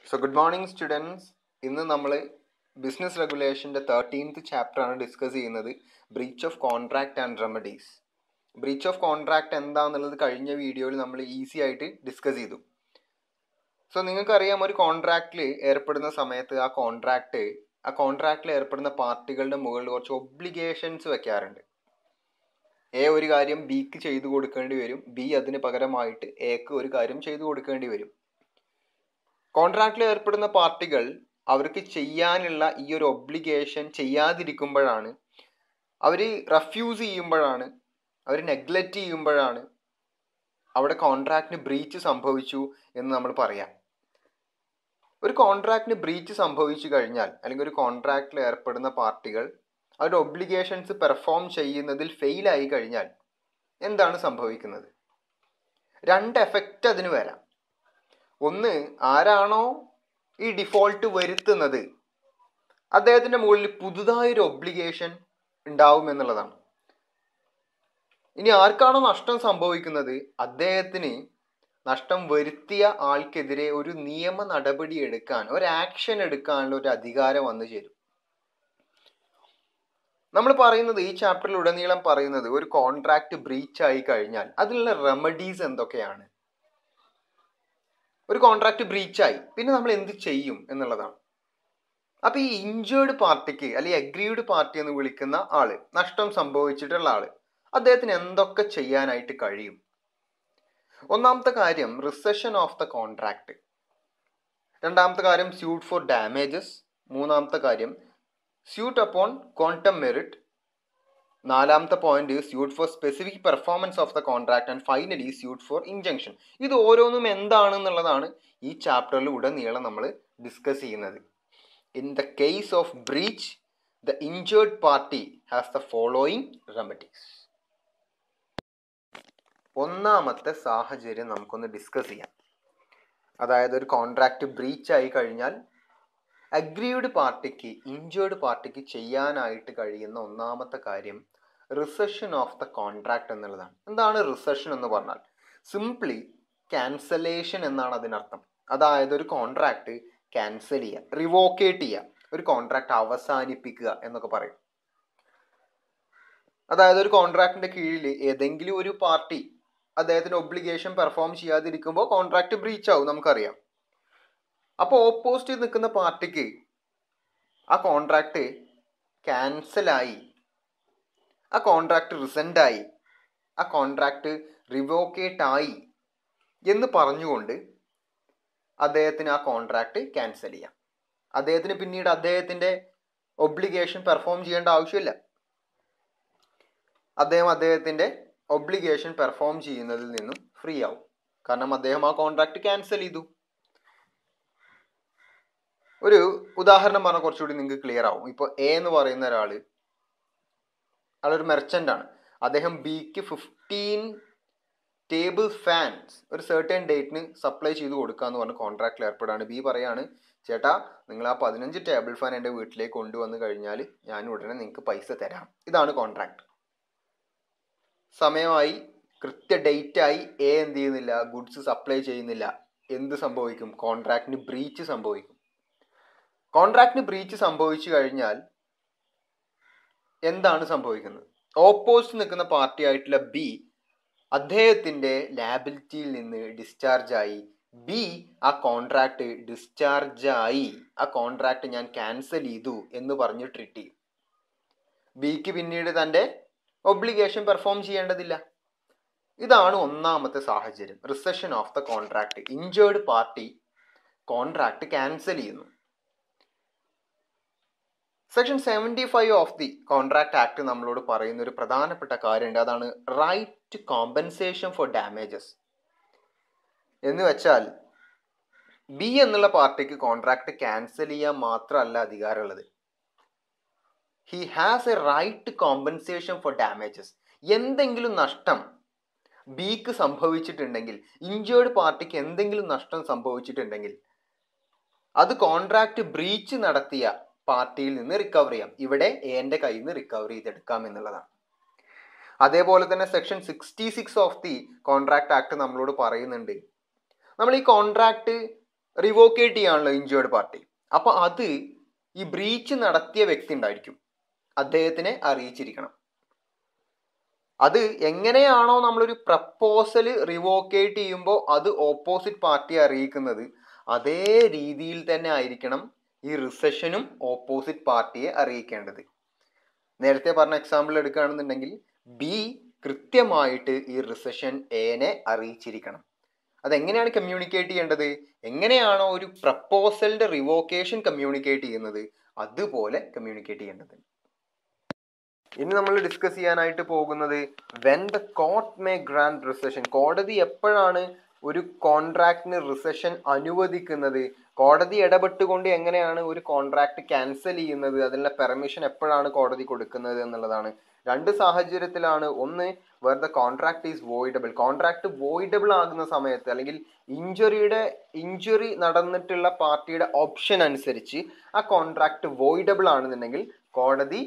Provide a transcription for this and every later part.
so good morning students ഇന്ന് നമ്മൾ business റെഗുലേഷൻ്റെ തേർട്ടീൻത്ത് ചാപ്റ്ററാണ് ഡിസ്കസ് ചെയ്യുന്നത് breach of contract and remedies breach of contract എന്താണെന്നുള്ളത് കഴിഞ്ഞ വീഡിയോയിൽ നമ്മൾ ഈസി ആയിട്ട് ഡിസ്കസ് ചെയ്തു സോ നിങ്ങൾക്കറിയാം ഒരു കോൺട്രാക്റ്റിൽ ഏർപ്പെടുന്ന സമയത്ത് ആ കോൺട്രാക്റ്റ് ആ കോൺട്രാക്റ്റിൽ ഏർപ്പെടുന്ന പാർട്ടികളുടെ മുകളിൽ കുറച്ച് ഒബ്ലിഗേഷൻസ് വെക്കാറുണ്ട് എ ഒരു കാര്യം ബിക്ക് ചെയ്തു കൊടുക്കേണ്ടി വരും ബി അതിന് പകരമായിട്ട് എക്ക് ഒരു കാര്യം ചെയ്തു കൊടുക്കേണ്ടി വരും കോൺട്രാക്റ്റിൽ ഏർപ്പെടുന്ന പാർട്ടികൾ അവർക്ക് ചെയ്യാനുള്ള ഈ ഒരു ഒബ്ലിഗേഷൻ ചെയ്യാതിരിക്കുമ്പോഴാണ് അവർ റെഫ്യൂസ് ചെയ്യുമ്പോഴാണ് അവർ നെഗ്ലക്റ്റ് ചെയ്യുമ്പോഴാണ് അവിടെ കോൺട്രാക്റ്റിന് ബ്രീച്ച് സംഭവിച്ചു എന്ന് നമ്മൾ പറയാം ഒരു കോൺട്രാക്റ്റിന് ബ്രീച്ച് സംഭവിച്ചു കഴിഞ്ഞാൽ അല്ലെങ്കിൽ ഒരു കോൺട്രാക്റ്റിൽ ഏർപ്പെടുന്ന പാർട്ടികൾ അവരുടെ ഒബ്ലിഗേഷൻസ് പെർഫോം ചെയ്യുന്നതിൽ ഫെയിൽ ആയി കഴിഞ്ഞാൽ എന്താണ് സംഭവിക്കുന്നത് രണ്ട് എഫക്റ്റ് അതിന് വരാം ഒന്ന് ആരാണോ ഈ ഡിഫോൾട്ട് വരുത്തുന്നത് അദ്ദേഹത്തിന്റെ മുകളിൽ പുതുതായൊരു ഒബ്ലിഗേഷൻ ഉണ്ടാവും എന്നുള്ളതാണ് ഇനി ആർക്കാണോ നഷ്ടം സംഭവിക്കുന്നത് അദ്ദേഹത്തിന് നഷ്ടം വരുത്തിയ ആൾക്കെതിരെ ഒരു നിയമ നടപടി എടുക്കാൻ ഒരു ആക്ഷൻ എടുക്കാനുള്ള ഒരു അധികാരം വന്നു ചേരും നമ്മൾ പറയുന്നത് ഈ ചാപ്റ്ററിൽ ഉടനീളം പറയുന്നത് ഒരു കോൺട്രാക്ട് ബ്രീച്ച് ആയി കഴിഞ്ഞാൽ അതിനുള്ള റെമഡീസ് എന്തൊക്കെയാണ് ഒരു കോൺട്രാക്ട് ബ്രീച്ചായി പിന്നെ നമ്മൾ എന്ത് ചെയ്യും എന്നുള്ളതാണ് അപ്പൊ ഈ ഇഞ്ചേർഡ് പാർട്ടിക്ക് അല്ലെങ്കിൽ അഗ്രീഡ് പാർട്ടി എന്ന് വിളിക്കുന്ന ആള് നഷ്ടം സംഭവിച്ചിട്ടുള്ള ആള് അദ്ദേഹത്തിന് എന്തൊക്കെ ചെയ്യാനായിട്ട് കഴിയും ഒന്നാമത്തെ കാര്യം റിസഷൻ ഓഫ് ദ കോൺട്രാക്ട് രണ്ടാമത്തെ കാര്യം സ്യൂട്ട് ഫോർ ഡാമേജസ് മൂന്നാമത്തെ കാര്യം സ്യൂട്ട് അപ്പോൺ ക്വാണ്ടം മെറിറ്റ് നാലാമത്തെ point suit for specific performance of the contract and finally suit for injunction ഇത് ഓരോന്നും എന്താണെന്നുള്ളതാണ് ഈ ചാപ്റ്ററിൽ ഉടനീളം നമ്മൾ ഡിസ്കസ് ചെയ്യുന്നത് in the case of breach the injured party has the following remedies ഒന്നാമത്തെ സാഹചര്യം നമുക്കൊന്ന് ഡിസ്കസ് ചെയ്യാം അതായത് ഒരു കോൺട്രാക്ട് ബ്രീച്ച് ആയി കഴിഞ്ഞാൽ അഗ്രീഡ് പാർട്ടിക്ക് ഇഞ്ചേർഡ് പാർട്ടിക്ക് ചെയ്യാനായിട്ട് കഴിയുന്ന ഒന്നാമത്തെ കാര്യം റിസഷൻ ഓഫ് ദ കോൺട്രാക്ട് എന്നുള്ളതാണ് എന്താണ് റിസഷൻ എന്ന് പറഞ്ഞാൽ സിംപ്ലി ക്യാൻസലേഷൻ എന്നാണ് അതിനർത്ഥം അതായത് ഒരു കോൺട്രാക്ട് ക്യാൻസൽ ചെയ്യുക റിവോക്കേറ്റ് ചെയ്യുക ഒരു കോൺട്രാക്ട് അവസാനിപ്പിക്കുക എന്നൊക്കെ പറയും അതായത് ഒരു കോൺട്രാക്ടിന്റെ കീഴിൽ ഏതെങ്കിലും ഒരു പാർട്ടി അദ്ദേഹത്തിന് ഒബ്ലിഗേഷൻ പെർഫോം ചെയ്യാതിരിക്കുമ്പോൾ കോൺട്രാക്ട് ബ്രീച്ച് ആവും നമുക്കറിയാം അപ്പോൾ ഓപ്പോസിറ്റ് നിൽക്കുന്ന പാർട്ടിക്ക് ആ കോൺട്രാക്ട് ക്യാൻസലായി ആ കോൺട്രാക്ട് റിസെൻ്റ് ആയി ആ കോൺട്രാക്ട് റിവോക്കേറ്റ് ആയി എന്ന് പറഞ്ഞുകൊണ്ട് അദ്ദേഹത്തിന് ആ കോൺട്രാക്ട് ക്യാൻസൽ ചെയ്യാം അദ്ദേഹത്തിന് പിന്നീട് അദ്ദേഹത്തിൻ്റെ ഒബ്ലിഗേഷൻ പെർഫോം ചെയ്യേണ്ട ആവശ്യമില്ല അദ്ദേഹം അദ്ദേഹത്തിൻ്റെ ഒബ്ലിഗേഷൻ പെർഫോം ചെയ്യുന്നതിൽ നിന്നും ഫ്രീ ആവും കാരണം അദ്ദേഹം ആ കോൺട്രാക്ട് ക്യാൻസൽ ചെയ്തു ഒരു ഉദാഹരണം പറഞ്ഞാൽ കുറച്ചുകൂടി നിങ്ങൾക്ക് ക്ലിയർ ആവും ഇപ്പോൾ എ എന്ന് പറയുന്ന ഒരാൾ ആളൊരു മെർച്ചൻ്റ് ആണ് അദ്ദേഹം ബിക്ക് ഫിഫ്റ്റീൻ ടേബിൾ ഫാൻസ് ഒരു സെർട്ടേൺ ഡേറ്റിന് സപ്ലൈ ചെയ്ത് കൊടുക്കുക എന്ന് പറഞ്ഞ് കോൺട്രാക്റ്റിൽ ഏർപ്പെടാണ് ബി പറയാണ് ചേട്ടാ നിങ്ങൾ ആ പതിനഞ്ച് ടേബിൾ ഫാൻ എൻ്റെ വീട്ടിലേക്ക് കൊണ്ടുവന്ന് കഴിഞ്ഞാൽ ഞാൻ ഉടനെ നിങ്ങൾക്ക് പൈസ തരാം ഇതാണ് കോൺട്രാക്ട് സമയമായി കൃത്യ ഡേറ്റായി എ എന്ത് ചെയ്യുന്നില്ല ഗുഡ്സ് സപ്ലൈ ചെയ്യുന്നില്ല എന്ത് സംഭവിക്കും കോൺട്രാക്റ്റിന് ബ്രീച്ച് സംഭവിക്കും കോൺട്രാക്റ്റിന് ബ്രീച്ച് സംഭവിച്ചു കഴിഞ്ഞാൽ എന്താണ് സംഭവിക്കുന്നത് ഓപ്പോസിറ്റ് നിൽക്കുന്ന പാർട്ടി ആയിട്ടുള്ള ബി അദ്ദേഹത്തിന്റെ ലാബിലിറ്റിയിൽ നിന്ന് ഡിസ്ചാർജ് ആയി ബി ആ കോൺട്രാക്ട് ഡിസ്ചാർജ് ആയി ആ കോൺട്രാക്ട് ഞാൻ ക്യാൻസൽ ചെയ്തു എന്ന് പറഞ്ഞ് ട്രീറ്റ് ചെയ്യും ബിക്ക് പിന്നീട് തൻ്റെ ഒബ്ലിഗേഷൻ പെർഫോം ചെയ്യേണ്ടതില്ല ഇതാണ് ഒന്നാമത്തെ സാഹചര്യം rescission of the contract injured party contract cancel ചെയ്യുന്നു section seventy five of the contract act നമ്മളോട് പറയുന്ന ഒരു പ്രധാനപ്പെട്ട കാര്യമുണ്ട് അതാണ് റൈറ്റ് കോമ്പൻസേഷൻ ഫോർ ഡാമേജസ് എന്ന് വെച്ചാൽ ബി എന്നുള്ള പാർട്ടിക്ക് കോൺട്രാക്ട് ക്യാൻസൽ ചെയ്യാൻ മാത്രമല്ല അധികാരമുള്ളത് he has a right compensation for damages എന്തെങ്കിലും നഷ്ടം ബിക്ക് സംഭവിച്ചിട്ടുണ്ടെങ്കിൽ ഇഞ്ചേർഡ് പാർട്ടിക്ക് എന്തെങ്കിലും നഷ്ടം സംഭവിച്ചിട്ടുണ്ടെങ്കിൽ അത് കോൺട്രാക്ട് ബ്രീച്ച് നടത്തിയ പാർട്ടിയിൽ നിന്ന് റിക്കവർ ചെയ്യാം ഇവിടെ എന്റെ കയ്യിൽ നിന്ന് റിക്കവർ ചെയ്തെടുക്കാം എന്നുള്ളതാണ് അതേപോലെ തന്നെ section sixty six of the contract act നമ്മളോട് പറയുന്നുണ്ട് നമ്മൾ ഈ കോൺട്രാക്ട് റിവോക്കേറ്റ് ചെയ്യാണല്ലോ ഇഞ്ചേർഡ് പാർട്ടി അപ്പോൾ അത് ഈ ബ്രീച്ച് നടത്തിയ വ്യക്തി ഉണ്ടായിരിക്കും അദ്ദേഹത്തിനെ അറിയിച്ചിരിക്കണം അത് എങ്ങനെയാണോ നമ്മളൊരു പ്രപ്പോസൽ റിവോക്കേറ്റ് ചെയ്യുമ്പോൾ അത് ഓപ്പോസിറ്റ് പാർട്ടിയെ അറിയിക്കുന്നത് അതേ രീതിയിൽ തന്നെ ആയിരിക്കണം ഈ റിസഷനും ഓപ്പോസിറ്റ് പാർട്ടിയെ അറിയിക്കേണ്ടത് നേരത്തെ പറഞ്ഞ എക്സാമ്പിൾ എടുക്കുകയാണെന്നുണ്ടെങ്കിൽ ബി കൃത്യമായിട്ട് ഈ റിസഷൻ എനെ അറിയിച്ചിരിക്കണം അതെങ്ങനെയാണ് കമ്മ്യൂണിക്കേറ്റ് ചെയ്യേണ്ടത് എങ്ങനെയാണോ ഒരു പ്രപ്പോസലിന്റെ റിവോക്കേഷൻ കമ്മ്യൂണിക്കേറ്റ് ചെയ്യുന്നത് അതുപോലെ കമ്മ്യൂണിക്കേറ്റ് ചെയ്യേണ്ടത് ഇനി നമ്മൾ ഡിസ്കസ് ചെയ്യാനായിട്ട് പോകുന്നത് when the court may grant rescission കോടതി എപ്പോഴാണ് ഒരു കോൺട്രാക്ടിന് റിസഷൻ അനുവദിക്കുന്നത് കോടതി ഇടപെട്ടുകൊണ്ട് എങ്ങനെയാണ് ഒരു കോൺട്രാക്ട് ക്യാൻസൽ ചെയ്യുന്നത് അതിനുള്ള പെർമിഷൻ എപ്പോഴാണ് കോടതി കൊടുക്കുന്നത് എന്നുള്ളതാണ് രണ്ട് സാഹചര്യത്തിലാണ് ഒന്ന് where the contract is voidable contract voidable ആകുന്ന സമയത്ത് അല്ലെങ്കിൽ ഇഞ്ചുറിയുടെ ഇഞ്ചുറി നടന്നിട്ടുള്ള പാർട്ടിയുടെ ഓപ്ഷൻ അനുസരിച്ച് ആ കോൺട്രാക്ട് വോയിഡബിൾ ആണെന്നുണ്ടെങ്കിൽ കോടതി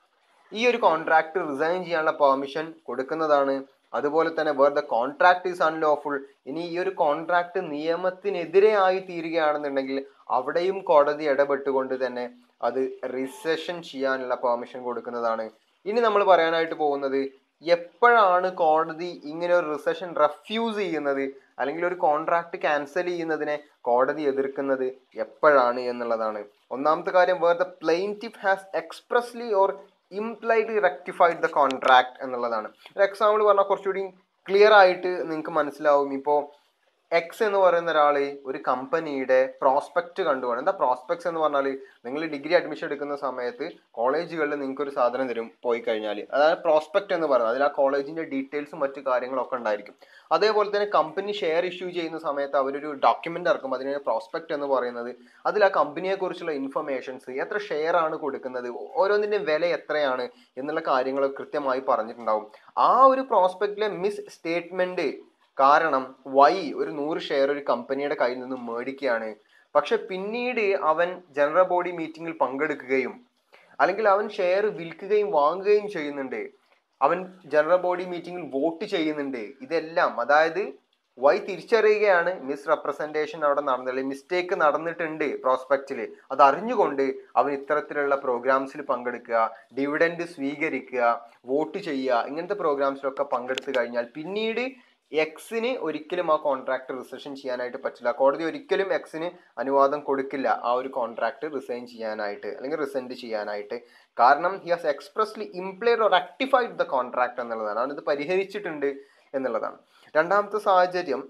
ഈ ഒരു കോൺട്രാക്ട് റിസൈൻ ചെയ്യാനുള്ള പെർമിഷൻ കൊടുക്കുന്നതാണ് അതുപോലെ തന്നെ where the contract is unlawful ഇനി ഈ ഒരു കോൺട്രാക്ട് നിയമത്തിനെതിരെ ആയി തീരുകയാണെന്നുണ്ടെങ്കിൽ അവിടെയും കോടതി ഇടപെട്ടുകൊണ്ട് തന്നെ അത് റിസഷൻ ചെയ്യാനുള്ള പെർമിഷൻ കൊടുക്കുന്നതാണ് ഇനി നമ്മൾ പറയാനായിട്ട് പോകുന്നത് എപ്പോഴാണ് കോടതി ഇങ്ങനെ ഒരു റിസഷൻ റെഫ്യൂസ് ചെയ്യുന്നത് അല്ലെങ്കിൽ ഒരു കോൺട്രാക്ട് ക്യാൻസൽ ചെയ്യുന്നതിനെ കോടതി എതിർക്കുന്നത് എപ്പോഴാണ് എന്നുള്ളതാണ് ഒന്നാമത്തെ കാര്യം where the plaintiff has expressly or impliedly rectified the contract എന്നുള്ളതാണ് ഒരു എക്സാമ്പിൾ പറഞ്ഞാൽ കുറച്ചുകൂടി ക്ലിയർ ആയിട്ട് നിങ്ങൾക്ക് മനസ്സിലാവും ഇപ്പോൾ എക്സ് എന്ന് പറയുന്ന ഒരാൾ ഒരു കമ്പനിയുടെ പ്രോസ്പെക്റ്റ് കണ്ടുപോകണം എന്താ പ്രോസ്പെക്ട്സ് എന്ന് പറഞ്ഞാൽ നിങ്ങൾ ഡിഗ്രി അഡ്മിഷൻ എടുക്കുന്ന സമയത്ത് കോളേജുകളിൽ നിങ്ങൾക്ക് ഒരു സാധനം തരും പോയി കഴിഞ്ഞാൽ അതായത് പ്രോസ്പെക്റ്റ് എന്ന് പറയുന്നത് അതിൽ ആ കോളേജിന്റെ ഡീറ്റെയിൽസും മറ്റു കാര്യങ്ങളൊക്കെ ഉണ്ടായിരിക്കും അതേപോലെ തന്നെ കമ്പനി ഷെയർ ഇഷ്യൂ ചെയ്യുന്ന സമയത്ത് അവരൊരു ഡോക്യുമെന്റ് ഇറക്കും അതിന് പ്രോസ്പെക്റ്റ് എന്ന് പറയുന്നത് അതിൽ ആ കമ്പനിയെ കുറിച്ചുള്ള ഇൻഫർമേഷൻസ് എത്ര ഷെയർ ആണ് കൊടുക്കുന്നത് ഓരോന്നിന്റെ വില എത്രയാണ് എന്നുള്ള കാര്യങ്ങൾ കൃത്യമായി പറഞ്ഞിട്ടുണ്ടാവും ആ ഒരു പ്രോസ്പെക്റ്റിലെ മിസ് സ്റ്റേറ്റ്മെന്റ് കാരണം വൈ ഒരു നൂറ് ഷെയർ ഒരു കമ്പനിയുടെ കയ്യിൽ നിന്ന് മേടിക്കുകയാണ് പക്ഷെ പിന്നീട് അവൻ ജനറൽ ബോഡി മീറ്റിംഗിൽ പങ്കെടുക്കുകയും അല്ലെങ്കിൽ അവൻ ഷെയർ വിൽക്കുകയും വാങ്ങുകയും ചെയ്യുന്നുണ്ട് അവൻ ജനറൽ ബോഡി മീറ്റിംഗിൽ വോട്ട് ചെയ്യുന്നുണ്ട് ഇതെല്ലാം അതായത് വൈ തിരിച്ചറിയുകയാണ് മിസ് റെപ്രസെന്റേഷൻ അവിടെ നടന്നത് മിസ്റ്റേക്ക് നടന്നിട്ടുണ്ട് പ്രോസ്പെക്റ്റിൽ അത് അറിഞ്ഞുകൊണ്ട് അവൻ ഇത്തരത്തിലുള്ള പ്രോഗ്രാംസിൽ പങ്കെടുക്കുക ഡിവിഡൻഡ് സ്വീകരിക്കുക വോട്ട് ചെയ്യുക ഇങ്ങനത്തെ പ്രോഗ്രാംസിലൊക്കെ പങ്കെടുത്തു കഴിഞ്ഞാൽ പിന്നീട് എക്സിന് ഒരിക്കലും ആ കോൺട്രാക്ട് റിസഷൻ ചെയ്യാനായിട്ട് പറ്റില്ല കോടതി ഒരിക്കലും എക്സിന് അനുവാദം കൊടുക്കില്ല ആ ഒരു കോൺട്രാക്ട് റിസൈൻ ചെയ്യാനായിട്ട് അല്ലെങ്കിൽ റിസെൻഡ് ചെയ്യാനായിട്ട് കാരണം he has expressly implied or rectified the contract എന്നുള്ളതാണ് അവനിത് പരിഹരിച്ചിട്ടുണ്ട് എന്നുള്ളതാണ് രണ്ടാമത്തെ സാഹചര്യം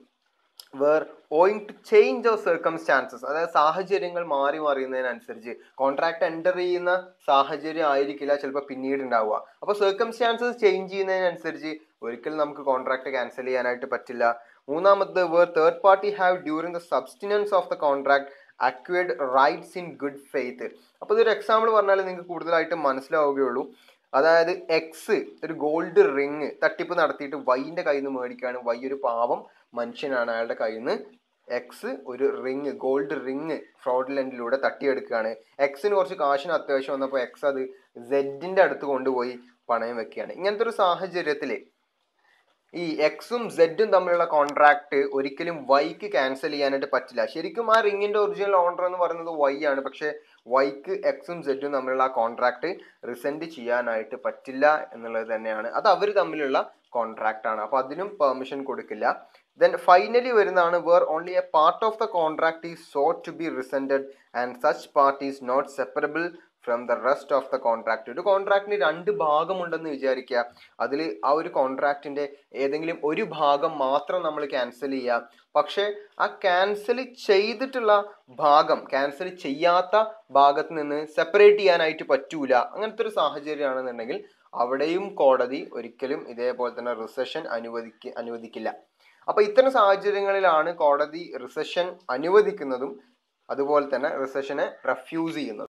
where owing to change of circumstances അതായത് സാഹചര്യങ്ങൾ മാറി മറിയുന്നതിനനുസരിച്ച് കോൺട്രാക്ട് എൻ്റർ ചെയ്യുന്ന സാഹചര്യം ആയിരിക്കില്ല ചിലപ്പോൾ പിന്നീട് ഉണ്ടാവുക അപ്പോൾ സർക്കംസ്റ്റാൻസസ് ചേഞ്ച് ചെയ്യുന്നതിനനുസരിച്ച് ഒരിക്കലും നമുക്ക് കോൺട്രാക്ട് ക്യാൻസൽ ചെയ്യാനായിട്ട് പറ്റില്ല മൂന്നാമത് where third party have during the subsistence of the contract acquired rights in good faith അപ്പോൾ ഇതൊരു എക്സാമ്പിൾ പറഞ്ഞാൽ നിങ്ങൾക്ക് കൂടുതലായിട്ട് മനസ്സിലാവുകയുള്ളൂ അതായത് എക്സ് ഒരു ഗോൾഡ് റിങ് തട്ടിപ്പ് നടത്തിയിട്ട് വൈൻ്റെ കയ്യിൽ നിന്ന് മേടിക്കുകയാണ് വൈ ഒരു പാവം മനുഷ്യനാണ് അയാളുടെ കയ്യിൽ നിന്ന് എക്സ് ഒരു റിങ് ഗോൾഡ് റിങ് ഫ്രോഡ്ലൻഡിലൂടെ തട്ടിയെടുക്കുകയാണ് എക്സിന് കുറച്ച് കാശിന് അത്യാവശ്യം വന്നപ്പോൾ എക്സ് അത് സെഡിൻ്റെ അടുത്ത് കൊണ്ടുപോയി പണയം വെക്കുകയാണ് ഇങ്ങനത്തെ ഒരു സാഹചര്യത്തിൽ ഈ എക്സും സെഡും തമ്മിലുള്ള കോൺട്രാക്ട് ഒരിക്കലും വൈക്ക് ക്യാൻസൽ ചെയ്യാനായിട്ട് പറ്റില്ല ശരിക്കും ആ റിങ്ങിന്റെ ഒറിജിനൽ ഓണർ എന്ന് പറയുന്നത് വൈ ആണ് പക്ഷെ വൈക്ക് എക്സും സെഡും തമ്മിലുള്ള ആ കോൺട്രാക്ട് റിസെൻഡ് ചെയ്യാനായിട്ട് പറ്റില്ല എന്നുള്ളത് തന്നെയാണ് അത് അവർ തമ്മിലുള്ള കോൺട്രാക്ട് ആണ് അപ്പൊ അതിനും പെർമിഷൻ കൊടുക്കില്ല ദെൻ ഫൈനലി വരുന്നതാണ് where only a part of the contract is so to be rescinded and such part is not separable from the rest of the contract ഒരു കോൺട്രാക്ടിന് രണ്ട് ഭാഗമുണ്ടെന്ന് വിചാരിക്കുക അതിൽ ആ ഒരു കോൺട്രാക്റ്റിന്റെ ഏതെങ്കിലും ഒരു ഭാഗം മാത്രം നമ്മൾ ക്യാൻസൽ ചെയ്യുക പക്ഷേ ആ ക്യാൻസൽ ചെയ്തിട്ടുള്ള ഭാഗം ക്യാൻസൽ ചെയ്യാത്ത ഭാഗത്ത് നിന്ന് സെപ്പറേറ്റ് ചെയ്യാനായിട്ട് പറ്റൂല അങ്ങനത്തെ ഒരു സാഹചര്യമാണെന്നുണ്ടെങ്കിൽ അവിടെയും കോടതി ഒരിക്കലും ഇതേപോലെ തന്നെ റിസഷൻ അനുവദിക്ക അനുവദിക്കില്ല അപ്പൊ ഇത്തരം സാഹചര്യങ്ങളിലാണ് കോടതി റിസഷൻ അനുവദിക്കുന്നതും അതുപോലെ തന്നെ റിസഷനെ റെഫ്യൂസ് ചെയ്യുന്നതും